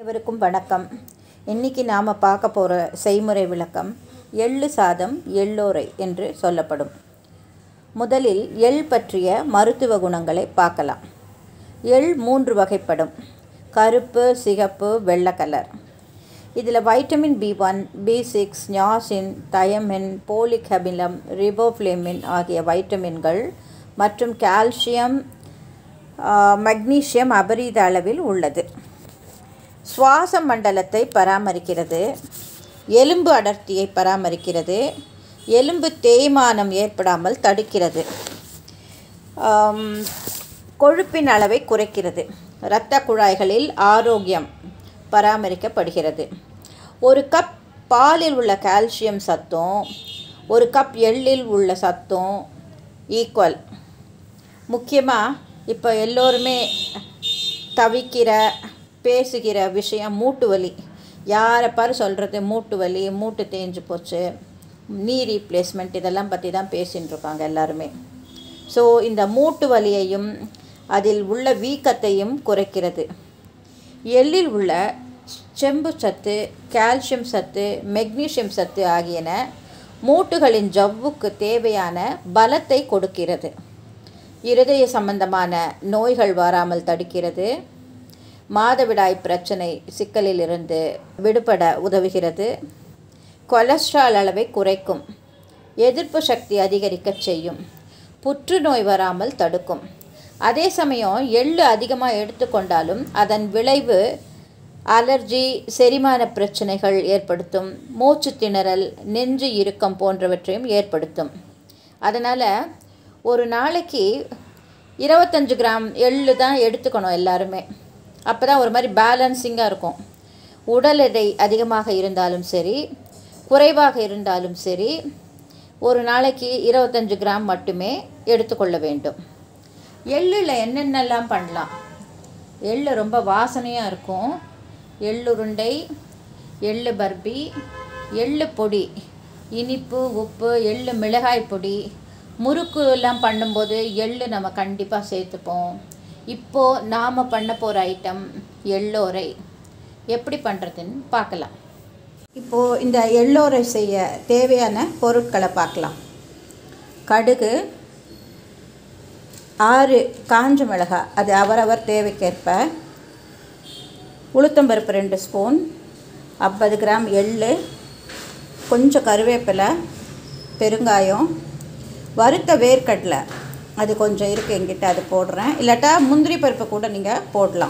அனைவருக்கும் வணக்கம் இன்னைக்கு நாம் பார்க்க போகிற செய்முறை விளக்கம் எள்ளு சாதம் எள்ளோரை என்று சொல்லப்படும் முதலில் எள் பற்றிய மருத்துவ குணங்களை பார்க்கலாம் எள் மூன்று வகைப்படும் கருப்பு சிகப்பு வெள்ளை கலர் இதில் vitamin B one B six niacin thiamine folic அமிலம் ரிபோஃப்ளேமின் ஆகிய வைட்டமின்கள் மற்றும் கால்சியம் மக்னீசியம் அபரீத அளவில் உள்ளது சுவாச மண்டலத்தை பராமரிக்கிறது எலும்பு அடர்த்தியை பராமரிக்கிறது எலும்பு தேய்மானம் ஏற்படாமல் தடுக்கிறது ஆம், கொழுப்பின் அளவை குறைக்கிறது இரத்த குழாய்களில் ஆரோக்கியம் பராமரிக்கப்படுகிறது ஒரு கப் பாலில் உள்ள கால்சியம் சத்தும் ஒரு கப் எள்ளில் உள்ள சத்தும் ஈக்குவல் முக்கியமாக இப்போ எல்லோருமே தவிக்கிற பேசுகிற விஷயம் மூட்டு வலி யாரை பாரு சொல்கிறது மூட்டு வலி மூட்டு தேஞ்சு போச்சு நீ ரீப்ளேஸ்மெண்ட் இதெல்லாம் பற்றி தான் பேசின்னு இருக்காங்க எல்லாருமே ஸோ இந்த மூட்டு வலியையும் அதில் உள்ள வீக்கத்தையும் குறைக்கிறது எள்ளில் உள்ள செம்பு சத்து கால்சியம் சத்து மெக்னீசியம் சத்து ஆகியன மூட்டுகளின் ஜவ்வுக்கு தேவையான பலத்தை கொடுக்கிறது இருதய சம்பந்தமான நோய்கள் வராமல் தடுக்கிறது மாதவிடாய் பிரச்சனை சிக்கலிலிருந்து விடுபட உதவுகிறது கொலஸ்ட்ரால் அளவை குறைக்கும் எதிர்ப்பு சக்தி அதிகரிக்கச் செய்யும் புற்றுநோய் வராமல் தடுக்கும் அதே சமயம் எள்ளு அதிகமாக எடுத்துக்கொண்டாலும் அதன் விளைவு அலர்ஜி செரிமான பிரச்சனைகள் ஏற்படுத்தும் மூச்சு திணறல் நெஞ்சு இறுக்கம் போன்றவற்றையும் ஏற்படுத்தும் அதனால் ஒரு நாளைக்கு இருபத்தஞ்சு கிராம் எள்ளு தான் எடுத்துக்கணும் எல்லாருமே அப்போ தான் ஒரு மாதிரி பேலன்சிங்காக இருக்கும் உடல் எடை அதிகமாக இருந்தாலும் சரி குறைவாக இருந்தாலும் சரி ஒரு நாளைக்கு இருபத்தஞ்சு கிராம் மட்டுமே எடுத்துக்கொள்ள வேண்டும் எள்ளில் என்னென்னலாம் பண்ணலாம் எள்ளு ரொம்ப வாசனையாக இருக்கும் எள்ளுருண்டை எள்ளு பர்பி எள்ளு பொடி இனிப்பு உப்பு எள்ளு மிளகாய் பொடி முறுக்கு எல்லாம் பண்ணும்போது எள்ளு நம்ம கண்டிப்பாக சேர்த்துப்போம் இப்போது நாம் பண்ண போகிற ஐட்டம் எள்ளோரை எப்படி பண்ணுறதுன்னு பார்க்கலாம் இப்போது இந்த எள்ளோரை செய்ய தேவையான பொருட்களை பார்க்கலாம் கடுகு ஆறு காஞ்ச மிளகாய் அது அவரவர் தேவைக்கேற்ப உளுத்தம்பருப்பு ரெண்டு ஸ்பூன் ஐம்பது கிராம் எள்ளு கொஞ்சம் கருவேப்பிலை பெருங்காயம் வறுத்த வேர்க்கடலை அது கொஞ்சம் இருக்குது எங்கிட்ட அது போடுறேன் இல்லாட்டா முந்திரி பருப்பு கூட நீங்கள் போடலாம்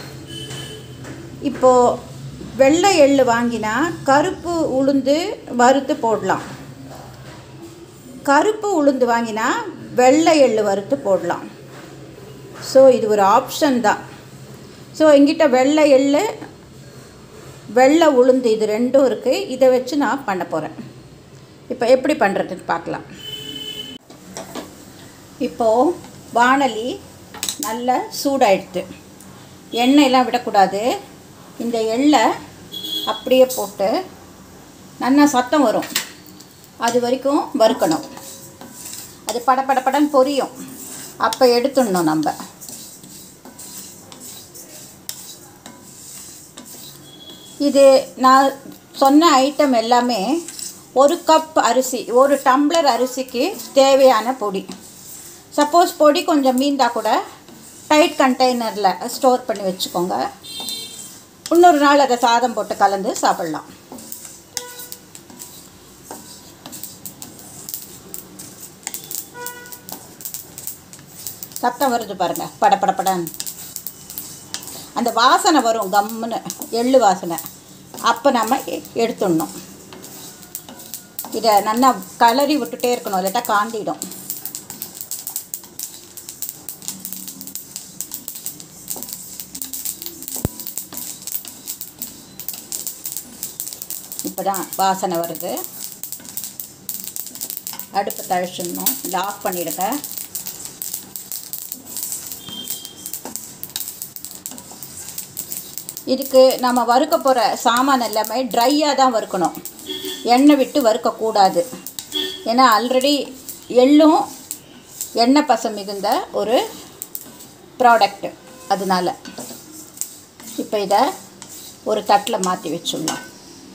இப்போது வெள்ளை எள்ளு வாங்கினா கருப்பு உளுந்து வறுத்து போடலாம் கருப்பு உளுந்து வாங்கினா வெள்ளை எள்ளு வறுத்து போடலாம் ஸோ இது ஒரு ஆப்ஷன் தான் ஸோ எங்கிட்ட வெள்ளை எள்ளு வெள்ளை உளுந்து இது ரெண்டும் இருக்குது இதை வச்சு நான் பண்ண போகிறேன் இப்போ எப்படி பண்ணுறதுன்னு பார்க்கலாம் இப்போது வானலி நல்லா சூடாயிடுது எண்ணெயெல்லாம் விடக்கூடாது இந்த எள்ளை அப்படியே போட்டு நல்லா சத்தம் வரும் அது வரைக்கும் வறுக்கணும் அது படபடபடன்னு பொரியும் அப்போ எடுத்துடணும் நம்ம இது நான் சொன்ன ஐட்டம் எல்லாமே ஒரு கப் அரிசி ஒரு டம்ளர் அரிசிக்கு தேவையான பொடி சப்போஸ் பொடி கொஞ்சம் மீந்தா கூட டைட் கண்டெய்னரில் ஸ்டோர் பண்ணி வச்சுக்கோங்க இன்னொரு நாள் அதை சாதம் போட்டு கலந்து சாப்பிட்லாம் சத்தம் வருது பாருங்க படபடபடன்னு அந்த வாசனை வரும் கம்முன்னு எள்ளு வாசனை அப்போ நம்ம எ- எடுத்துடணும் இதை நல்லா கலரி விட்டுட்டே இருக்கணும் இல்லாட்டா காந்திடும் இப்போ தான் வாசனை வருது அடுப்பு தழிச்சிடணும் இதை ஆஃப் பண்ணிடுங்க இதுக்கு நம்ம வறுக்க போகிற சாமான் எல்லாமே ட்ரையாக தான் வறுக்கணும் எண்ணெய் விட்டு வறுக்கக்கூடாது ஏன்னா ஆல்ரெடி எள்ளும் எண்ணெய் பசம் மிகுந்த ஒரு ப்ராடக்ட்டு அதனால இப்போ இதை ஒரு தட்டில் மாற்றி வச்சிடணும்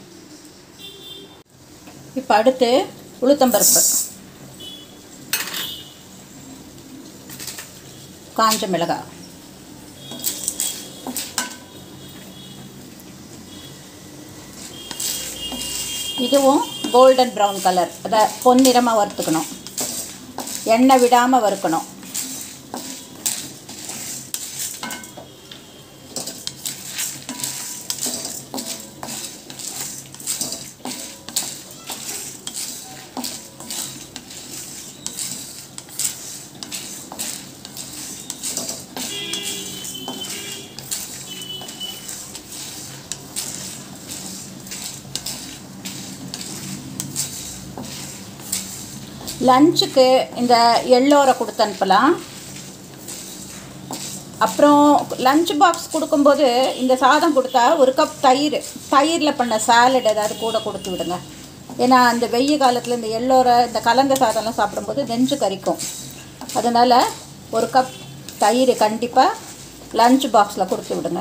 இப்போ அடுத்து உளுத்தம்பருப்பு காஞ்ச மிளகாய் இதுவும் கோல்டன் ப்ரௌன் கலர் அதை பொன்னிறமாக வறுத்துக்கணும் எண்ணெய் விடாமல் வறுக்கணும் லஞ்சுக்கு இந்த எள்ளோரை கொடுத்து அனுப்பலாம் அப்புறம் லஞ்ச் பாக்ஸ் கொடுக்கும்போது இந்த சாதம் கொடுத்தா ஒரு கப் தயிர் தயிரில் பண்ண சாலட் ஏதாவது கூட கொடுத்து விடுங்க ஏன்னா அந்த வெய்ய காலத்தில் இந்த எள்ளோரை இந்த கலந்த சாதம்லாம் சாப்பிடும்போது நெஞ்சு கறிக்கும் அதனால் ஒரு கப் தயிர் கண்டிப்பாக லஞ்ச் பாக்ஸில் கொடுத்து விடுங்க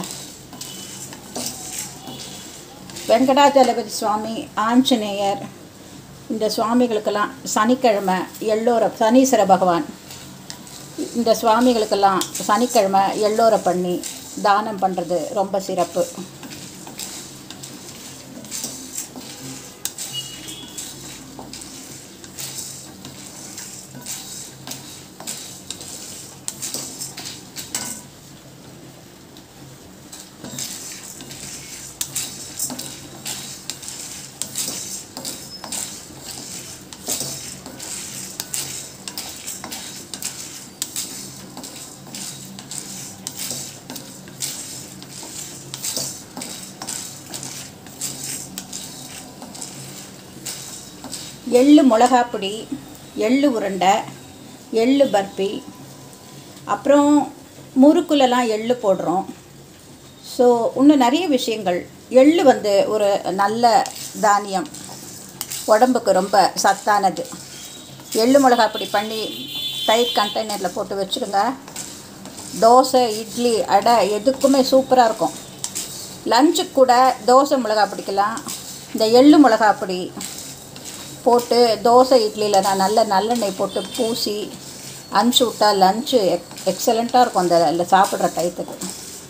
வெங்கடாஜலபதி சுவாமி ஆஞ்சநேயர் இந்த சுவாமிகளுக்கெல்லாம் சனிக்கிழமை எள்ளோரை சனீஸ்வர பகவான் இந்த சுவாமிகளுக்கெல்லாம் சனிக்கிழமை எள்ளோரை பண்ணி தானம் பண்ணுறது ரொம்ப சிறப்பு எள்ளு மிளகாப்பொடி எள்ளு உருண்டை எள்ளு பர்பி அப்புறம் முறுக்குலலாம் எள்ளு போடுறோம் ஸோ இன்னும் நிறைய விஷயங்கள் எள்ளு வந்து ஒரு நல்ல தானியம் உடம்புக்கு ரொம்ப சத்தானது எள்ளு மிளகாப்பொடி பண்ணி டைட் கண்டெய்னரில் போட்டு வச்சுருங்க தோசை இட்லி அடை எதுக்குமே சூப்பராக இருக்கும் லஞ்சுக்கு கூட தோசை மிளகாய் பிடிக்கலாம் இந்த எள்ளு மிளகாய் பொடி போட்டு தோசை இட்லியில் நான் நல்ல நல்லெண்ணெய் போட்டு பூசி அனுப்பிச்சி விட்டா லஞ்சு எக் எக்ஸலண்ட்டாக இருக்கும் அந்த அதில் சாப்பிட்ற டயத்துக்கு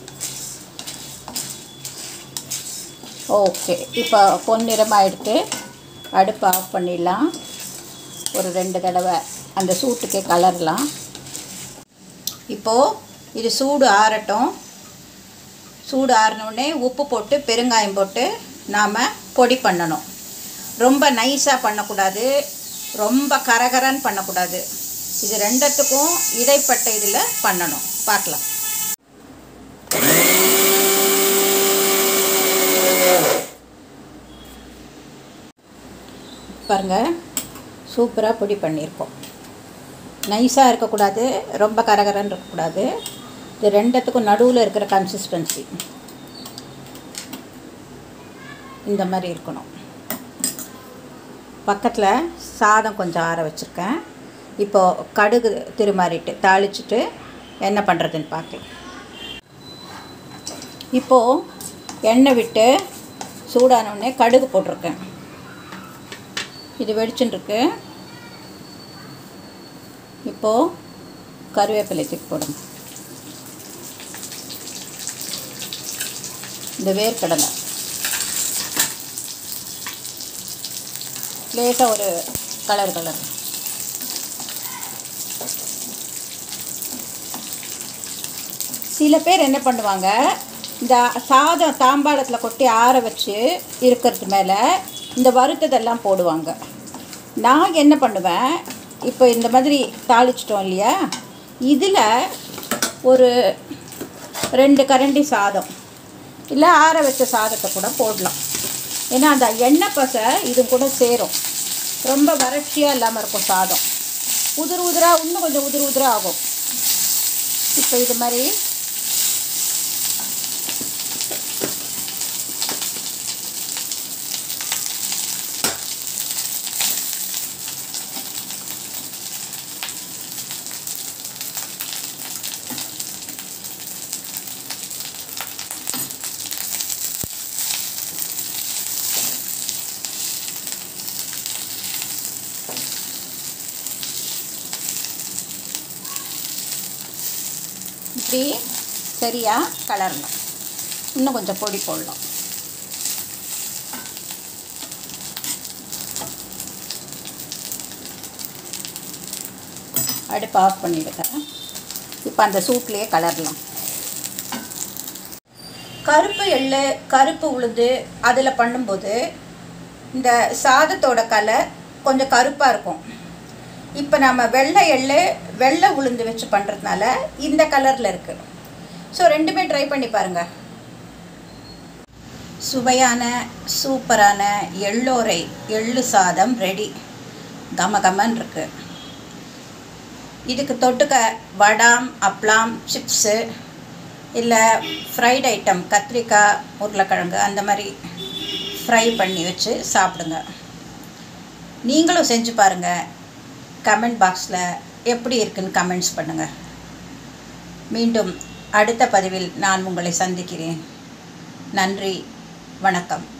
ஓகே இப்போ பொன்னிறமாக எடுத்து அடுப்பை ஆஃப் பண்ணிடலாம் ஒரு ரெண்டு தடவை அந்த சூட்டுக்கே கலரலாம் இப்போது இது சூடு ஆறட்டும் சூடு ஆறினோடனே உப்பு போட்டு பெருங்காயம் போட்டு நாம் பொடி பண்ணணும் ரொம்ப நைஸாக பண்ணக்கூடாது ரொம்ப கரகரன்னு பண்ணக்கூடாது இது ரெண்டத்துக்கும் இடைப்பட்ட இதில் பண்ணணும் பார்க்கலாம் பாருங்கள் சூப்பராக பொடி பண்ணியிருக்கோம் நைஸாக இருக்கக்கூடாது ரொம்ப கரகரன்னு இருக்கக்கூடாது இது ரெண்டத்துக்கும் நடுவில் இருக்கிற கன்சிஸ்டன்சி இந்த மாதிரி இருக்கணும் பக்கத்தில் சாதம் கொஞ்சம் ஆற வச்சுருக்கேன் இப்போது கடுகு திருமாறிட்டு தாளிச்சிட்டு என்ன பண்ணுறதுன்னு பார்க்கலாம் இப்போது எண்ணெய் விட்டு சூடானோடனே கடுகு போட்டிருக்கேன் இது வெடிச்சுட்டுருக்கு இப்போது கருவேப்பிலை தூக்கி போடுங்க இந்த வேர்க்கடலை லேசாக ஒரு கலர் கலர் சில பேர் என்ன பண்ணுவாங்க இந்த சாதம் தாம்பாளத்தில் கொட்டி ஆற வச்சு இருக்கிறது மேலே இந்த வறுத்ததெல்லாம் போடுவாங்க நான் என்ன பண்ணுவேன் இப்போ இந்த மாதிரி தாளிச்சிட்டோம் இல்லையா இதில் ஒரு ரெண்டு கரண்டி சாதம் இல்லை ஆற வச்ச சாதத்தை கூட போடலாம் ஏன்னா அந்த எண்ணெய் பசை இது கூட சேரும் ரொம்ப வறட்சியாக இல்லாமல் இருக்கும் சாதம் உதிர் உதிராக இன்னும் கொஞ்சம் உதிர் உதிராக ஆகும் இப்போ இது மாதிரி ஊற்றி சரியாக கலரணும் இன்னும் கொஞ்சம் பொடி போடலாம் அடுப்பு ஆஃப் பண்ணிவிடுங்க இப்போ அந்த சூட்லேயே கலரலாம் கருப்பு எள்ளு கருப்பு உளுந்து அதில் பண்ணும்போது இந்த சாதத்தோட கலர் கொஞ்சம் கருப்பாக இருக்கும் இப்போ நம்ம வெள்ளை எள்ளு வெள்ளை உளுந்து வச்சு பண்ணுறதுனால இந்த கலரில் இருக்குது ஸோ ரெண்டுமே ட்ரை பண்ணி பாருங்கள் சுவையான சூப்பரான எள்ளோரை எள்ளு சாதம் ரெடி கமகமன் இருக்குது இதுக்கு தொட்டுக்க வடாம் அப்பளம் சிப்ஸு இல்லை ஃப்ரைட் ஐட்டம் கத்திரிக்காய் உருளைக்கிழங்கு அந்த மாதிரி ஃப்ரை பண்ணி வச்சு சாப்பிடுங்க நீங்களும் செஞ்சு பாருங்கள் கமெண்ட் பாக்ஸில் எப்படி இருக்குன்னு கமெண்ட்ஸ் பண்ணுங்கள் மீண்டும் அடுத்த பதிவில் நான் உங்களை சந்திக்கிறேன் நன்றி வணக்கம்